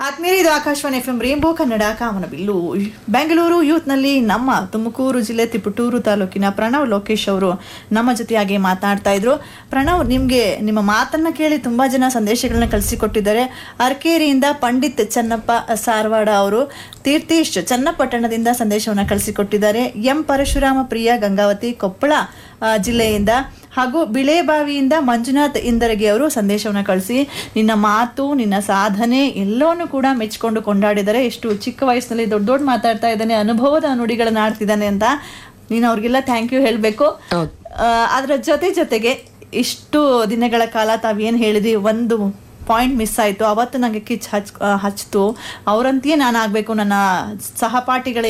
ಆತ್ಮೀಯ ಇದು Akashvani F M rainbow Kannada ಕಾಮನಬಿಲ್ಲು ಬೆಂಗಳೂರು ಯೂತ್ನಲ್ಲಿ ನಮ್ಮ ತುಮಕೂರು ಜಿಲ್ಲೆ ತಿಪಟೂರು ತಾಲೂಕಿನ ಪ್ರಣವ್ ಲೋಕೇಶ್ ಅವರು ನಮ್ಮ ಜೊತೆಯಾಗಿ ಮಾತನಾಡ್ತಾ ಇದ್ರು ಪ್ರಣವ್ ನಿಮ್ಗೆ ನಿಮ್ಮ ಮಾತನ್ನ ಕೇಳಿ ತುಂಬಾ ಜನ ಸಂದೇಶಗಳನ್ನ ಕಳಿಸಿಕೊಟ್ಟಿದ್ದಾರೆ ಅರ್ಕೇರಿಯಿಂದ ಪಂಡಿತ್ ಚನ್ನಪ್ಪ ಸಾರವಾಡ ಅವರು ತೀರ್ಥೇಶ್ ಚನ್ನಪಟ್ಟಣದಿಂದ ಸಂದೇಶವನ್ನ ಕಳಿಸಿಕೊಟ್ಟಿದ್ದಾರೆ ಎಂ ಪರಶುರಾಮ ಪ್ರಿಯ ಗಂಗಾವತಿ ಕೊಪ್ಪಳ ಆ, ಜಿಲ್ಲೆಯಿಂದ ಹಾಗೂ ಬಿಳೆಬಾವಿಯಿಂದ ಮಂಜುನಾಥ್ ಇಂದರಗಿ ಅವರು ಸಂದೇಶವನ್ನು ಕಳಿಸಿ ನಿನ್ನ ಮಾತು ನಿನ್ನ ಸಾಧನೆ ಎಲ್ಲವನ್ನೂ ಕೂಡ ಮೆಚ್ಕೊಂಡು ಕೊಂಡಾಡಿದ್ದಾರೆ ಎಷ್ಟು ಚಿಕ್ಕ ವಯಸ್ಸಿನಲ್ಲಿ ದೊಡ್ಡ ದೊಡ್ಡ ಮಾತಾಡ್ತಾ ಇದ್ದಾನೆ ಅನುಭವದ ನುಡಿಗಳನ್ನ ಆಡ್ತಿದ್ದಾನೆ ಅಂತ ನೀನು ಅವ್ರಿಗೆಲ್ಲ ಥ್ಯಾಂಕ್ ಯು ಹೇಳಬೇಕು ಅದರ ಜೊತೆ ಜೊತೆಗೆ ಇಷ್ಟು ದಿನಗಳ ಕಾಲ ತಾವೇನು ಹೇಳಿದ್ರಿ ಒಂದು ಪಾಯಿಂಟ್ ಮಿಸ್ ಆಯಿತು ಅವತ್ತು ನನಗೆ ಕಿಚ್ ಹಚ್ ಹಚ್ತು ಅವರಂತೆಯೇ ನಾನು ಆಗಬೇಕು ನನ್ನ ಸಹಪಾಠಿಗಳೇ